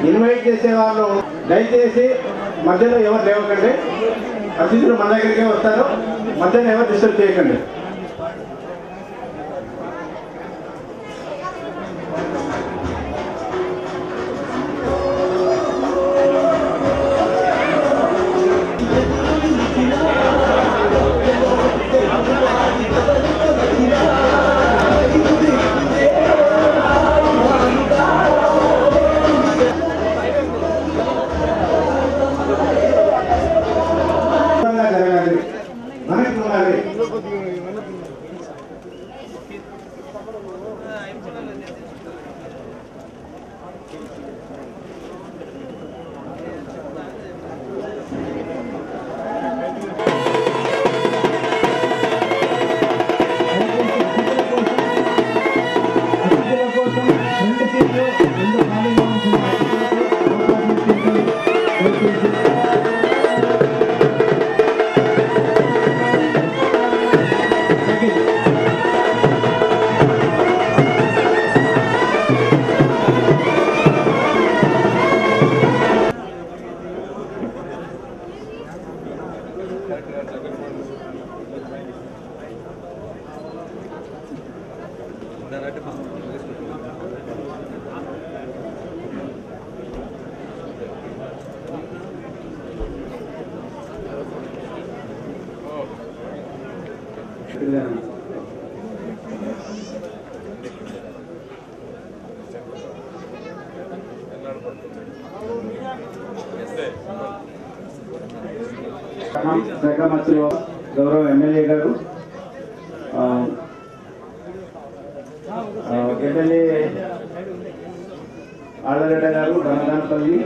Invite చేసే వాళ్ళు దయచేసి మధ్యలో ఎవరు లేవకండి అతిథులు మన దగ్గరికే వస్తారు మధ్యలో ఎవరు డిస్టర్బ్ చేయకండి దూరంగా జరగాలి మనకి ఉండాలి అతిథుల కోసం రెండు సీట్లు రెండు ఖాళీగా ఉంటున్నాయి అతిథులకు అవకాశం ఇచ్చింది. దయచేసి శాఖ మంత్రి గౌరవ ఎమ్మెల్యే గారు ఆ, ఆ, ఎమ్మెల్యే ఆళ్ళగడ్డ గారు రంగనాథపల్లి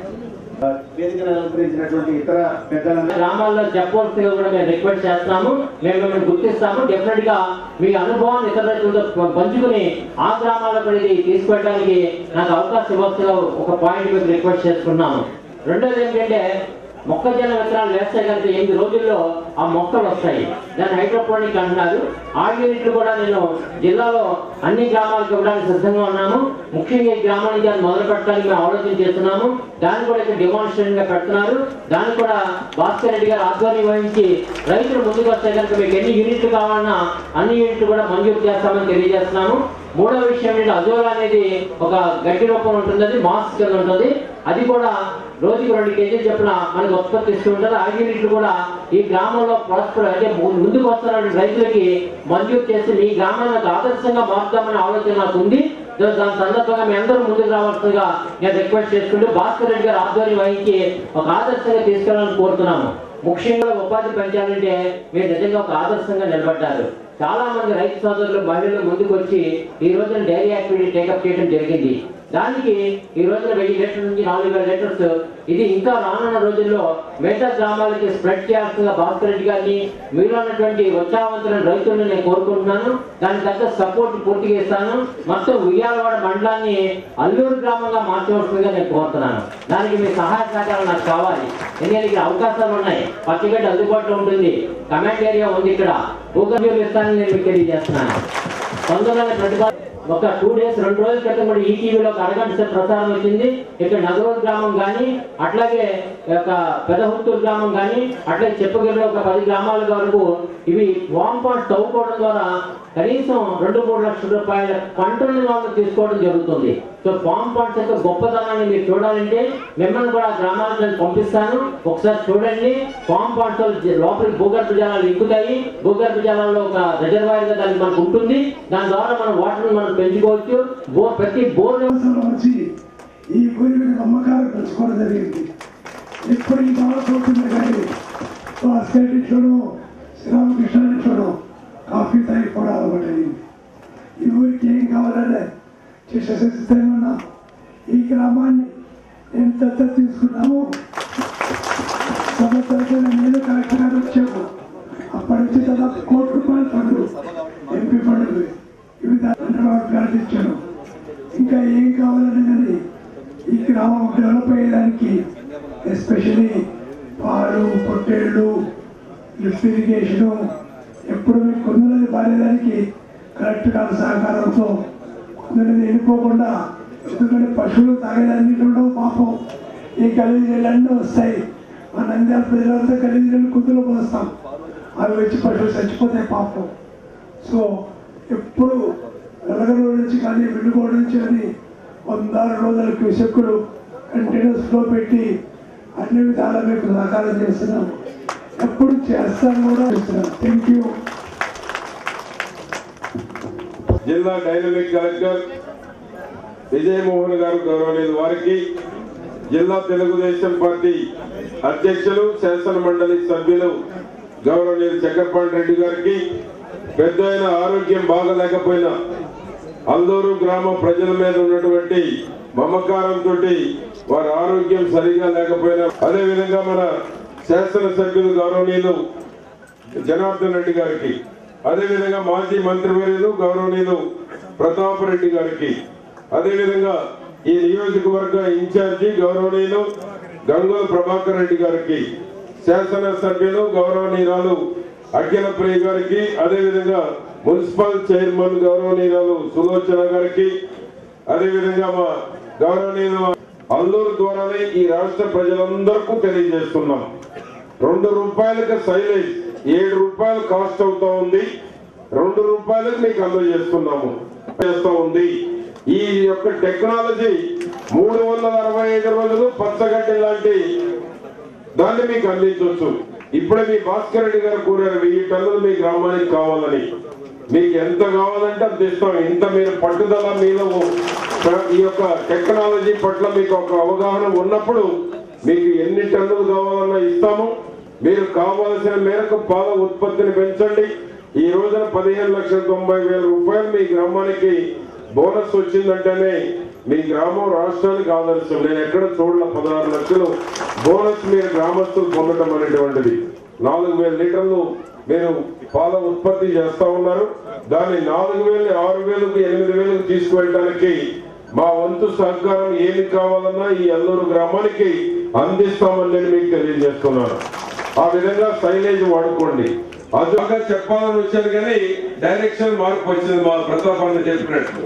ఆ, వేదికను అలంకరించినటువంటి ఇతర పెద్దలందరూ గ్రామాల్లో చెప్పవలసిందిగా కూడా మేము రిక్వెస్ట్ చేస్తున్నాము మేము మిమ్మల్ని గుర్తిస్తాము డెఫినెట్ గా మీ అనుభవాన్ని ఇతర రైతులతో పంచుకుని ఆ గ్రామాల్లో కూడా ఇది తీసుకెళ్ళడానికి నాకు అవకాశం ఇవ్వాల్సిన ఒక పాయింట్ మీకు రిక్వెస్ట్ చేసుకున్నాము రెండోది ఏంటంటే మొక్కజొన్న విత్తనాలు వేస్తే కనుక ఎనిమిది రోజుల్లో ఆ మొక్కలు వస్తాయి దాన్ని హైడ్రోపోనిక్ అంటున్నారు ఆ యూనిట్లు కూడా నేను జిల్లాలో అన్ని గ్రామాలకు ఇవ్వడానికి సిద్ధంగా ఉన్నాము ముఖ్యంగా ఈ గ్రామం నుంచి అది మొదలు పెట్టడానికి మేము ఆలోచన చేస్తున్నాము దాన్ని కూడా ఇక్కడ డెమాన్స్ట్రేషన్ గా పెడుతున్నారు దాన్ని కూడా భాస్కర్ రెడ్డి గారు ఆధ్వర్యం వహించి రైతులు ముందుకు వస్తే కనుక మీకు ఎన్ని యూనిట్లు కావాలన్నా అన్ని యూనిట్లు కూడా మంజూరు చేస్తామని తెలియజేస్తున్నాము మూడో విషయం ఏంటంటే అజోలా అనేది ఒక గడ్డి రూపంలో ఉంటుంది అది మాస్క్ కింద ఉంటుంది అది కూడా రోజుకి రెండు కేజీలు చొప్పున మనకు ఉత్పత్తి ఇస్తూ ఉంటుంది ఆ యూనిట్లు కూడా ఈ గ్రామంలో పరస్పరం అంటే ము- ముందుకు వస్తున్న రైతులకి మంజూరు చేసి మీ గ్రామాన్ని ఒక ఆదర్శంగా మార్చుదామనే ఆలోచన నాకు ఉంది సో దాని సందర్భంగా మీ అందరూ ముందుకు రావాల్సిందిగా నేను రిక్వెస్ట్ చేసుకుంటూ భాస్కర్ రెడ్డి గారు ఆధ్వర్యం వహించి ఒక ఆదర్శంగా తీసుకెళ్ళాలని కోరుతున్నాము ముఖ్యంగా ఉపాధి పెంచాలంటే మీరు నిజంగా ఒక ఆదర్శంగా నిలబడ్డారు చాలా మంది రైతు సోదరులు మహిళలు ముందుకు వచ్చి ఈ రోజున డైరీ యాక్టివిటీ టేకప్ చేయడం జరిగింది దానికి ఈ రోజున వెయ్యి లీటర్ల నుంచి నాలుగు వేల లీటర్స్ ఇది ఇంకా రానున్న రోజుల్లో మిగతా గ్రామాలకి స్ప్రెడ్ చేయాల్సిందిగా భాస్కర్ రెడ్డి గారిని మీరు అన్నటువంటి ఉత్సాహవంతులైన రైతులను నేను కోరుకుంటున్నాను దానికి తగ్గ సపోర్ట్ పూర్తిగా ఇస్తాను మొత్తం ఉయ్యాలవాడ మండలాన్ని అల్లూరు గ్రామంగా మార్చవలసిందిగా నేను కోరుతున్నాను దానికి మీ సహాయ సహకారం నాకు కావాలి ఎందుకంటే ఇక్కడ అవకాశాలు ఉన్నాయి పచ్చిగడ్డ అందుబాటులో ఉంటుంది కమాండ్ ఏరియా ఉంది ఇక్కడ భూగర్భ ఇస్తానని నేను మీకు తెలియజేస్తున్నాను తొందరగా ప్రతిభ ఒక టూ డేస్ రెండు రోజుల క్రితం కూడా ఈటీవీలో ఒక అరగంట సేపు ప్రసారం వచ్చింది ఇక్కడ నగరూరు గ్రామం కానీ అట్లాగే ఒక పెదహుత్తూరు గ్రామం కానీ అట్లాగే చెప్పగిరిలో ఒక పది గ్రామాల వరకు ఇవి వామ్ పాయింట్ తవ్వుకోవడం ద్వారా కనీసం రెండు మూడు లక్షల రూపాయల పంటలను వాళ్ళు తీసుకోవడం జరుగుతుంది సో ఫామ్ పాయింట్స్ యొక్క గొప్పతనాన్ని మీరు చూడాలంటే మిమ్మల్ని కూడా ఆ గ్రామాలకు నేను పంపిస్తాను ఒకసారి చూడండి ఫామ్ పాయింట్స్ లోపలికి భూగర్భ జలాలు ఎక్కుతాయి భూగర్భ జలాల్లో ఒక రిజర్వాయర్ గా దానికి మనకు ఉంటుంది దాని ద్వారా మనం వాటర్ మనం పెంచుకోవచ్చు బోర్ ప్రతి బోర్ సంవత్సరం వచ్చి ఈ భూమి మీద అమ్మకాలు పెంచుకోవడం జరిగింది ఇప్పుడు ఈ భారత అవుతుంది కానీ భాస్కర్ ఇంట్లోనూ శ్రీరామకృష్ణ ఇంట్లోనూ కాఫీ తాగి కూడా అలవాటు అయింది ఈ ఊరికి ఏం కావాలంటే చేసే సిద్ధంగా ఉన్నా ఈ గ్రామాన్ని నేను దత్త తీసుకున్నాము సంవత్సరం నేను కలెక్టర్ గారు వచ్చాము అప్పటి నుంచి దాదాపు కోటి రూపాయల ఫండ్లు ఎంపీ ఫండ్లు వివిధ గ్రాంట్ ఇచ్చాను ఇంకా ఏం కావాలని కానీ ఈ గ్రామం డెవలప్ అయ్యేదానికి ఎస్పెషలీ పాలు పొట్టేళ్ళు లిఫ్ట్ ఇరిగేషను ఎప్పుడు మీకు కొందరది పారేదానికి కలెక్టర్ గారి సహకారంతో కొందరిది వెళ్ళిపోకుండా ఎందుకంటే పశువులు తాగేదానికి ఉండవు పాపం ఈ గలీజ్ నీళ్ళన్నీ వస్తాయి మన నంద్యాల ప్రజలంతా గలీజ్ నీళ్ళు కుదులు పోస్తాం అవి వచ్చి పశువులు చచ్చిపోతాయి పాపం సో ఎప్పుడు వెలగలూరు నుంచి కానీ వినుగోడు నుంచి కానీ వందల రోజుల క్యూసెక్కులు కంటిన్యూస్ ఫ్లో పెట్టి అన్ని విధాలా మీకు సహకారం చేస్తున్నాం ఎప్పుడు చేస్తాను కూడా చేస్తున్నాం థ్యాంక్ యూ జిల్లా డైనమిక్ కలెక్టర్ విజయమోహన్ గారు గౌరవనీయులు వారికి జిల్లా తెలుగుదేశం పార్టీ అధ్యక్షులు శాసన మండలి సభ్యులు గౌరవనీయులు చక్రపాణి రెడ్డి గారికి పెద్ద ఆయన ఆరోగ్యం బాగలేకపోయినా అల్లూరు గ్రామ ప్రజల మీద ఉన్నటువంటి మమకారంతో వారి ఆరోగ్యం సరిగా లేకపోయినా అదే విధంగా మన శాసనసభ్యులు గౌరవనీయులు జనార్దన్ రెడ్డి గారికి అదేవిధంగా మాజీ మంత్రివర్యులు గౌరవనీయులు ప్రతాప్ రెడ్డి గారికి అదేవిధంగా ఈ నియోజకవర్గ ఇన్ఛార్జి గౌరవనీయులు గంగోల ప్రభాకర్ రెడ్డి గారికి శాసనసభ్యులు గౌరవనీయురాలు అఖిల ప్రియ గారికి అదేవిధంగా మున్సిపల్ చైర్మన్ గౌరవనీయురాలు సులోచన గారికి అదేవిధంగా మా గౌరవనీయులు అల్లూరు ద్వారానే ఈ రాష్ట్ర ప్రజలందరికీ తెలియజేస్తున్నాం రెండు రూపాయలకి సైలేజ్ ఏడు రూపాయలు కాస్ట్ అవుతా ఉంది రెండు రూపాయలకు మీకు అందజేస్తున్నాము చేస్తా ఉంది ఈ యొక్క టెక్నాలజీ మూడు వందల అరవై ఐదు రోజులు పచ్చగడ్డి లాంటి దాన్ని మీకు అందించవచ్చు ఇప్పుడే మీ భాస్కర్ రెడ్డి గారు కోరారు వెయ్యి టన్నులు మీ గ్రామానికి కావాలని మీకు ఎంత కావాలంటే అంత ఇస్తాం ఇంత మీరు పట్టుదల మీద ఈ యొక్క టెక్నాలజీ పట్ల మీకు ఒక అవగాహన ఉన్నప్పుడు మీకు ఎన్ని టన్నులు కావాలన్నా ఇస్తాము మీరు కావాల్సిన మేరకు పాల ఉత్పత్తిని పెంచండి ఈ రోజున పదిహేను లక్షల తొంభై వేల రూపాయలు మీ గ్రామానికి బోనస్ వచ్చిందంటేనే మీ గ్రామం రాష్ట్రానికి ఆదర్శం నేను ఎక్కడ చూడలే పదహారు లక్షలు బోనస్ మీరు గ్రామస్తులు పొందడం అనేటువంటిది నాలుగు వేల లీటర్లు మీరు పాల ఉత్పత్తి చేస్తా ఉన్నారు దాన్ని నాలుగు వేలు ఆరు వేలకు ఎనిమిది వేలకు తీసుకువెళ్ళడానికి మా వంతు సహకారం ఏమి కావాలన్నా ఈ అల్లూరు గ్రామానికి అందిస్తామని నేను మీకు తెలియజేస్తున్నాను ఆ విధంగా సైలేజ్ వాడుకోండి అదుగా చెప్పాలని వచ్చాను కానీ డైరెక్షన్ మార్పు వచ్చింది మా ప్రతాప్ అన్న చెప్పినట్లు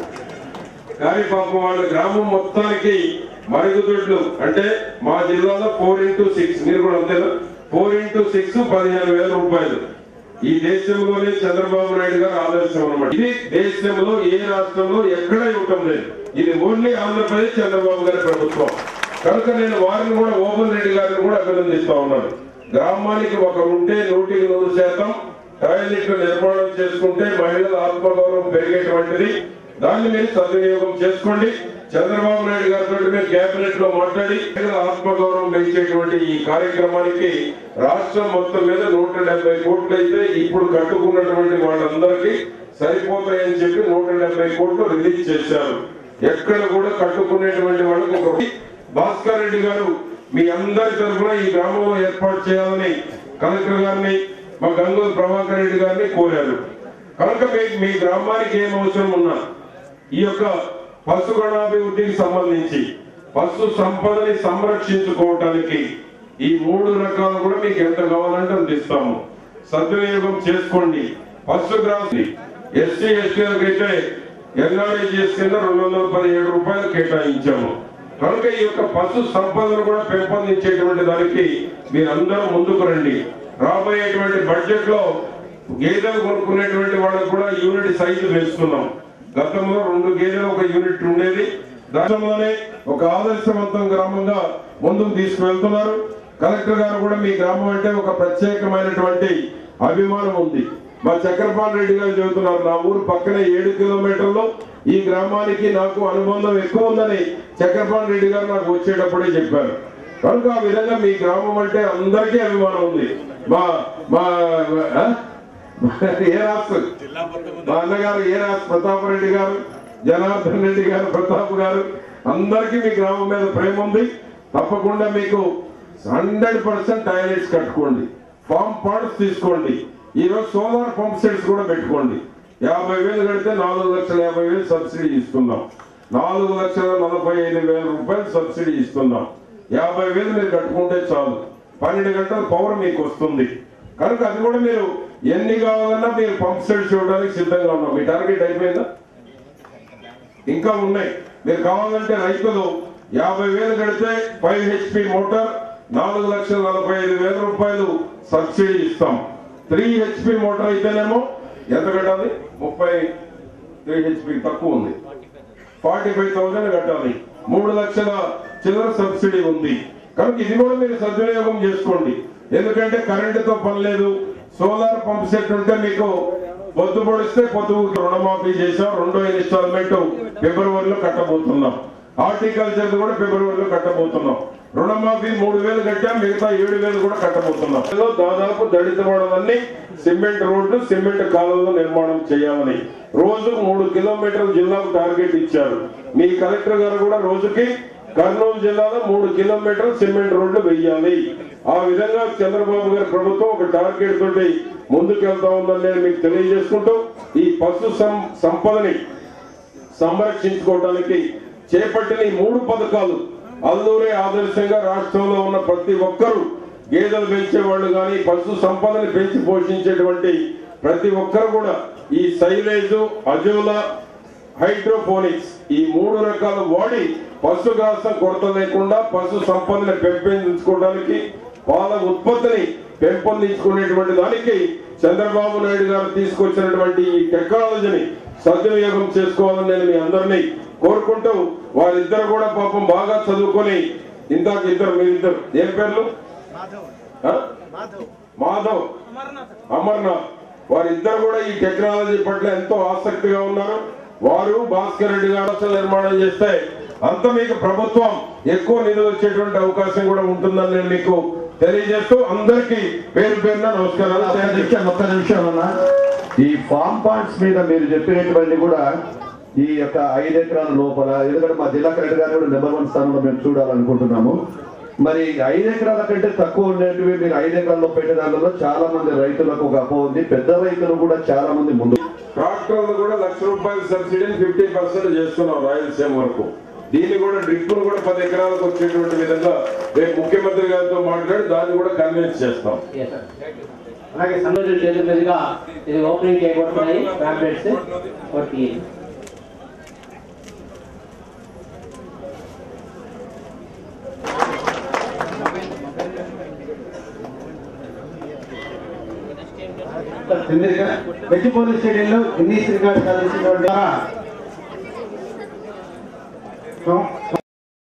కానీ పాపం వాళ్ళ గ్రామం మొత్తానికి మరుగుదొడ్లు అంటే మా జిల్లాలో ఫోర్ ఇంటూ సిక్స్ మీరు కూడా అంతేనా ఫోర్ ఇంటూ సిక్స్ పదిహేను వేల రూపాయలు ఈ దేశంలోనే చంద్రబాబు నాయుడు గారు ఆదర్శం అన్నమాట ఇది దేశంలో ఏ రాష్ట్రంలో ఎక్కడ ఇవ్వటం లేదు ఇది ఓన్లీ ఆంధ్రప్రదేశ్ చంద్రబాబు గారి ప్రభుత్వం కనుక నేను వారిని కూడా ఓపెన్ రెడ్డి గారిని కూడా అభినందిస్తా ఉన్నాను గ్రామానికి ఒక ఉంటే నూటికి నూరు శాతం టాయిలెట్లు నిర్మాణం చేసుకుంటే మహిళల ఆత్మగౌరవం పెరిగేటువంటిది దాన్ని మీరు సద్వినియోగం చేసుకోండి చంద్రబాబు నాయుడు గారితో మీరు కేబినెట్ లో మాట్లాడి మహిళల ఆత్మగౌరవం పెంచేటువంటి ఈ కార్యక్రమానికి రాష్ట్రం మొత్తం మీద నూట డెబ్బై కోట్లు అయితే ఇప్పుడు కట్టుకున్నటువంటి వాళ్ళందరికీ సరిపోతాయని చెప్పి నూట డెబ్బై కోట్లు రిలీజ్ చేశారు ఎక్కడ కూడా కట్టుకునేటువంటి వాళ్ళకి ఒక భాస్కర్ రెడ్డి గారు మీ అందరి తరఫున ఈ గ్రామంలో ఏర్పాటు చేయాలని కలెక్టర్ గారిని మా గంగూరు ప్రభాకర్ రెడ్డి గారిని కోరారు కనుక మీ మీ గ్రామానికి ఏం అవసరం ఉన్నా ఈ యొక్క పశు గణాభివృద్ధికి సంబంధించి పశు సంపదని సంరక్షించుకోవటానికి ఈ మూడు రకాలు కూడా మీకు ఎంత కావాలంటే అంత ఇస్తాము సద్వినియోగం చేసుకోండి పశు గ్రాసి ఎస్సీ ఎస్టీలకు అయితే ఎన్ఆర్ఐజిఎస్ కింద రెండు వందల పదిహేడు రూపాయలు కేటాయించాము కనుక ఈ యొక్క పశు సంపదను కూడా పెంపొందించేటువంటి దానికి మీరందరూ ముందుకు రండి రాబోయేటువంటి బడ్జెట్ లో గేదెలు కొనుక్కునేటువంటి వాళ్ళకు కూడా యూనిట్ సైజు పెంచుతున్నాం గతంలో రెండు గేదెలు ఒక యూనిట్ ఉండేది రాష్ట్రంలోనే ఒక ఆదర్శవంతం గ్రామంగా ముందుకు తీసుకువెళ్తున్నారు కలెక్టర్ గారు కూడా మీ గ్రామం అంటే ఒక ప్రత్యేకమైనటువంటి అభిమానం ఉంది మా చక్రపాల్ రెడ్డి గారు చెబుతున్నారు నా ఊరు పక్కనే ఏడు కిలోమీటర్లో ఈ గ్రామానికి నాకు అనుబంధం ఎక్కువ ఉందని చక్రపాల్ రెడ్డి గారు నాకు వచ్చేటప్పుడే చెప్పారు కనుక ఆ విధంగా మీ గ్రామం అంటే అందరికీ అభిమానం ఉంది మా మా ఆ? ఏ రాష్ట్రం మా అన్నగారు ఏ రాష్ట్ర ప్రతాప్ రెడ్డి గారు జనార్దన్ రెడ్డి గారు ప్రతాప్ గారు అందరికీ మీ గ్రామం మీద ప్రేమ ఉంది తప్పకుండా మీకు హండ్రెడ్ పర్సెంట్ టాయిలెట్స్ కట్టుకోండి ఫామ్ పాండ్స్ తీసుకోండి ఈ రోజు సోలార్ పంప్ సెట్స్ కూడా పెట్టుకోండి యాభై వేలు కడితే నాలుగు లక్షల యాభై వేలు సబ్సిడీ ఇస్తున్నాం నాలుగు లక్షల నలభై ఐదు వేల రూపాయలు సబ్సిడీ ఇస్తున్నాం యాభై వేలు మీరు కట్టుకుంటే చాలు పన్నెండు గంటల పవర్ మీకు వస్తుంది కనుక అది కూడా మీరు ఎన్ని కావాలన్నా మీరు పంప్ సెట్స్ ఇవ్వడానికి సిద్ధంగా ఉన్నాం మీ టార్గెట్ అయిపోయిందా ఇంకా ఉన్నాయి మీరు కావాలంటే రైతులు యాభై వేలు కడితే ఫైవ్ హెచ్పి మోటార్ నాలుగు లక్షల నలభై ఐదు వేల రూపాయలు సబ్సిడీ ఇస్తాం త్రీ హెచ్పి మోటార్ అయితేనేమో ఎంత కట్టాలి ముప్పై త్రీ హెచ్పి తక్కువ ఉంది ఫార్టీ ఫైవ్ థౌసండ్ కట్టాలి మూడు లక్షల చిల్లర సబ్సిడీ ఉంది కనుక ఇది కూడా మీరు సద్వినియోగం చేసుకోండి ఎందుకంటే కరెంటుతో పని లేదు సోలార్ పంప్ సెట్ ఉంటే మీకు పొద్దు పొడిస్తే పొద్దు రుణమాఫీ చేసాం రెండో ఇన్స్టాల్మెంట్ ఫిబ్రవరిలో కట్టబోతున్నాం హార్టికల్చర్ కూడా ఫిబ్రవరిలో కట్టబోతున్నాం రుణమాఫీ మూడు వేలు కట్టాం మిగతా ఏడు వేలు కూడా కట్టబోతున్నాం ఇందులో దాదాపు దళిత వాడలన్నీ సిమెంట్ రోడ్లు సిమెంట్ కాలువలు నిర్మాణం చేయాలని రోజు మూడు కిలోమీటర్ల జిల్లాకు టార్గెట్ ఇచ్చారు మీ కలెక్టర్ గారు కూడా రోజుకి కర్నూలు జిల్లాలో మూడు కిలోమీటర్లు సిమెంట్ రోడ్లు వెయ్యాలి ఆ విధంగా చంద్రబాబు గారి ప్రభుత్వం ఒక టార్గెట్ తోటి ముందుకెళ్తా ఉందని నేను మీకు తెలియజేసుకుంటూ ఈ పశు సం- సంపదని సంరక్షించుకోవడానికి చేపట్టిన ఈ మూడు పథకాలు అల్లూరే ఆదర్శంగా రాష్ట్రంలో ఉన్న ప్రతి ఒక్కరూ గేదెలు పెంచే వాళ్ళు కానీ పశు సంపదని పెంచి పోషించేటువంటి ప్రతి ఒక్కరు కూడా ఈ సైలేజ్ అజోలా హైడ్రోపోనిక్స్ ఈ మూడు రకాలు వాడి పశుగ్రాసం కొరత లేకుండా పశు సంపదని పెంపొందించుకోవడానికి పాల ఉత్పత్తిని పెంపొందించుకునేటువంటి దానికి చంద్రబాబు నాయుడు గారు తీసుకొచ్చినటువంటి ఈ టెక్నాలజీని సద్వినియోగం చేసుకోవాలని నేను మీ అందరినీ కోరుకుంటూ వారిద్దరు కూడా పాపం బాగా చదువుకొని ఇందాక ఇద్దరు మీరిద్దరు ఏం పేర్లు ఆ? మాధవ్ అమర్నాథ్ వారిద్దరు కూడా ఈ టెక్నాలజీ పట్ల ఎంతో ఆసక్తిగా ఉన్నారు వారు భాస్కర్ రెడ్డి గారు అసలు నిర్మాణం చేస్తే అంత మీకు ప్రభుత్వం ఎక్కువ నిధులు వచ్చేటువంటి అవకాశం కూడా ఉంటుందని నేను మీకు తెలియజేస్తూ అందరికీ పేరు పేరున నమస్కారాలు ఒక్క నిమిషం ఒక్క నిమిషం అన్న ఈ ఫామ్ పాయింట్స్ మీద మీరు చెప్పినటువంటి కూడా ఈ యొక్క ఐదు ఎకరాల లోపల ఎందుకంటే మా జిల్లా కలెక్టర్ గారు కూడా నెంబర్ వన్ స్థానంలో మేము చూడాలనుకుంటున్నాము మరి ఐదు ఎకరాల కంటే తక్కువ ఉండేటివి మీరు ఐదు ఎకరాల్లో పెట్టే దానిలో చాలా మంది రైతులకు ఒక అపో ఉంది పెద్ద రైతులు కూడా చాలా మంది ముందు ట్రాక్టర్లు కూడా లక్ష రూపాయల సబ్సిడీని ఫిఫ్టీ పర్సెంట్ చేస్తున్నాం రాయలసీమ వరకు దీన్ని కూడా డ్రిప్పులు కూడా పది ఎకరాలకు వచ్చేటువంటి విధంగా రేపు ముఖ్యమంత్రి గారితో మాట్లాడి దాన్ని కూడా కన్విన్స్ చేస్తాం Yes, sir. అలాగే సంతోషం చేతుల మీదుగా ఇది ఓపెనింగ్ చేయబడుతున్నాయి ప్యాంప్లెట్స్ ఒకటి చంద్రిక వెజ్ పోలీస్ స్టేడియంలో గిన్నీస్ రికార్డ్ సాధించినటువంటి